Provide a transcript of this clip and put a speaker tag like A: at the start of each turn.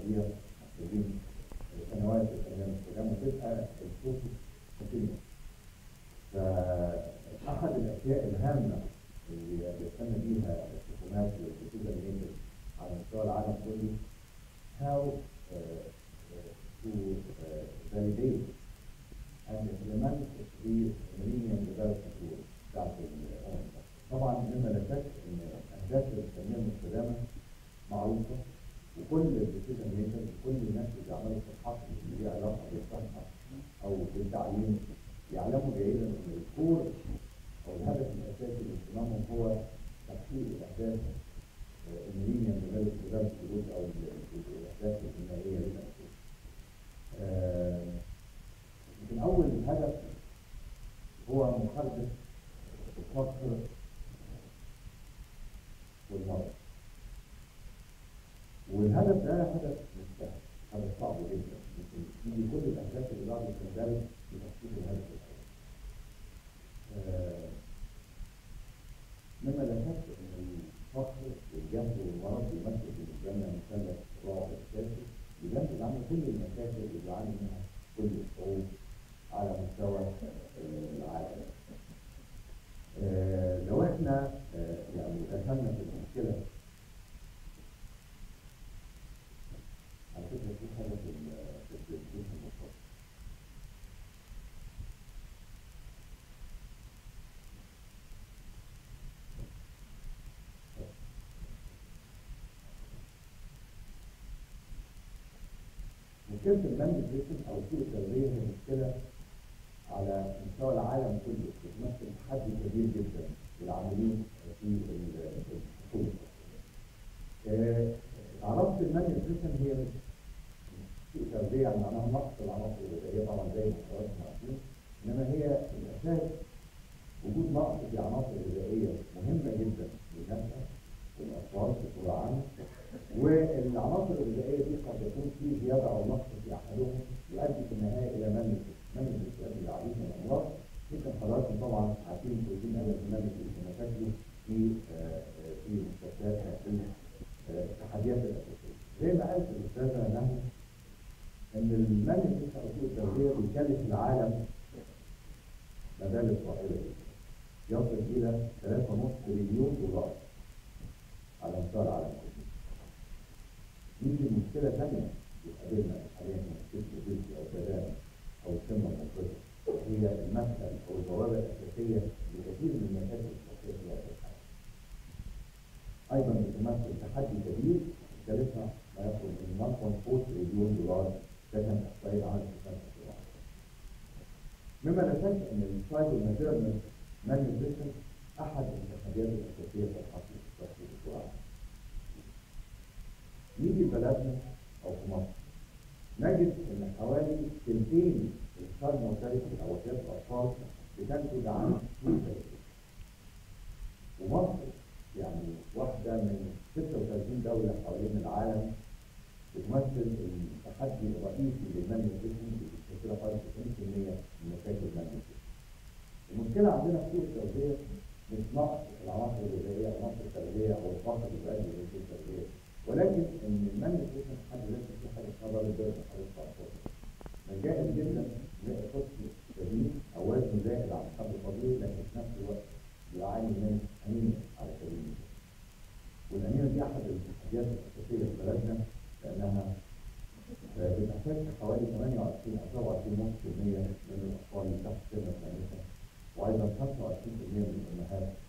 A: دي محتاجين سنوات التنميه المستدامه تبقى البروسيس كونتينيوس فاحد الاشياء الهامه اللي بيهتم بيها الحكومات والديسيجن ميكرز على مستوى العالم كله how uh, uh, to uh, validate and implement the Millennium Development Goals بتاعت الأمم طبعا مما لا شك ان اهداف التنميه المستدامه معروفه وكل الديسيجن ميكرز وكل الناس اللي بيعملوا في الحقل اللي ليها علاقه بالصحه او بالتعليم يعلموا جيدا ان الكور او الهدف الاساسي لاهتمامهم هو تحقيق الاهداف الملينيوم ديفلوبمنت جولز او الاهداف البنائيه للاساس. يمكن اول هدف هو محاربه الفقر والمرض. والهدف ده هدف مش سهل، هدف صعب جدا، يمكن تيجي كل الاهداف اللي بعد التنزل لتحقيق الهدف الاول. مما لا شك ان الفقر والجهل والمرض بيمثل بالنسبه لنا مثلث رعب اساسي بينتج عنه كل المشاكل اللي بيعاني منها كل الشعوب على مستوى العالم. لو احنا يعني دخلنا في المشكله على فكره في حاجه في في البرزنتيشن المفروض مشكلة المالنيوتريشن أو سوء التغذية هي مشكلة على مستوى العالم كله بتمثل تحدي كبير جدا للعاملين في الحقوق. عناصر المالنيوتريشن هي مش سوء تغذية يعني معناها نقص العناصر الغذائية طبعا زي ما حضراتكم عارفين إنما هي الأساس وجود نقص في عناصر غذائية مهمة جدا للنشأة والأطفال بصورة عامة والعناصر الغذائيه دي قد يكون في زياده او نقص في احدهم يؤدي في النهايه الى من من يؤدي العديد من الامراض يمكن حضراتكم طبعا عارفين كويسين قوي البرنامج في مشاكله في في مستشفيات في التحديات الاساسيه زي ما قالت الاستاذه نهى ان المانجمنت او سوء التغذيه بيكلف العالم مبالغ طائله جدا يصل الى 3.5 تريليون دولار على مستوى العالم كله يجي مشكلة ثانية بتقابلنا حاليا مشكلة الجنس أو البدانة أو السمنة المفرطة هي المدخل أو البوابة الأساسية لكثير من المشاكل الصحية في هذا الحال. أيضا بتمثل تحدي كبير كلفها ما يقرب من 1.4 تريليون دولار ده كان إحصائية عام في سنة 2010. مما لا شك أن السايكل ماتيرنال مالنيوتريشن أحد التحديات الأساسية في الحقل الصحي بسرعة. نيجي بلدنا او في مصر نجد ان حوالي ثلثين الشر مورتاليتي او وفيات الاطفال بتنتج عن سوء ومصر يعني واحده من 36 دوله حوالين العالم بتمثل التحدي الرئيسي للمالنيوتريشن بتشكل حوالي 90% من مشاكل المالنيوتريشن. المشكله عندنا في سوء التغذيه مش نقص العناصر الغذائيه او نقص التغذيه او الفقر اللي بيؤدي لسوء التغذيه ولكن ان المانيفيستيشن حد ذاته في حاجه اسمها ضرر الدرجه حوالي 19 من جائز جدا نلاقي طفل شديد او وزنه زائد عن الحد الطبيعي لكن في نفس الوقت يعاني من انيميا على سبيل المثال. والانيميا دي احد التحديات الاساسيه في بلدنا لانها بتحتاج حوالي 28 او 27.5% من الاطفال اللي تحت سن الخامسه وايضا 25% من الامهات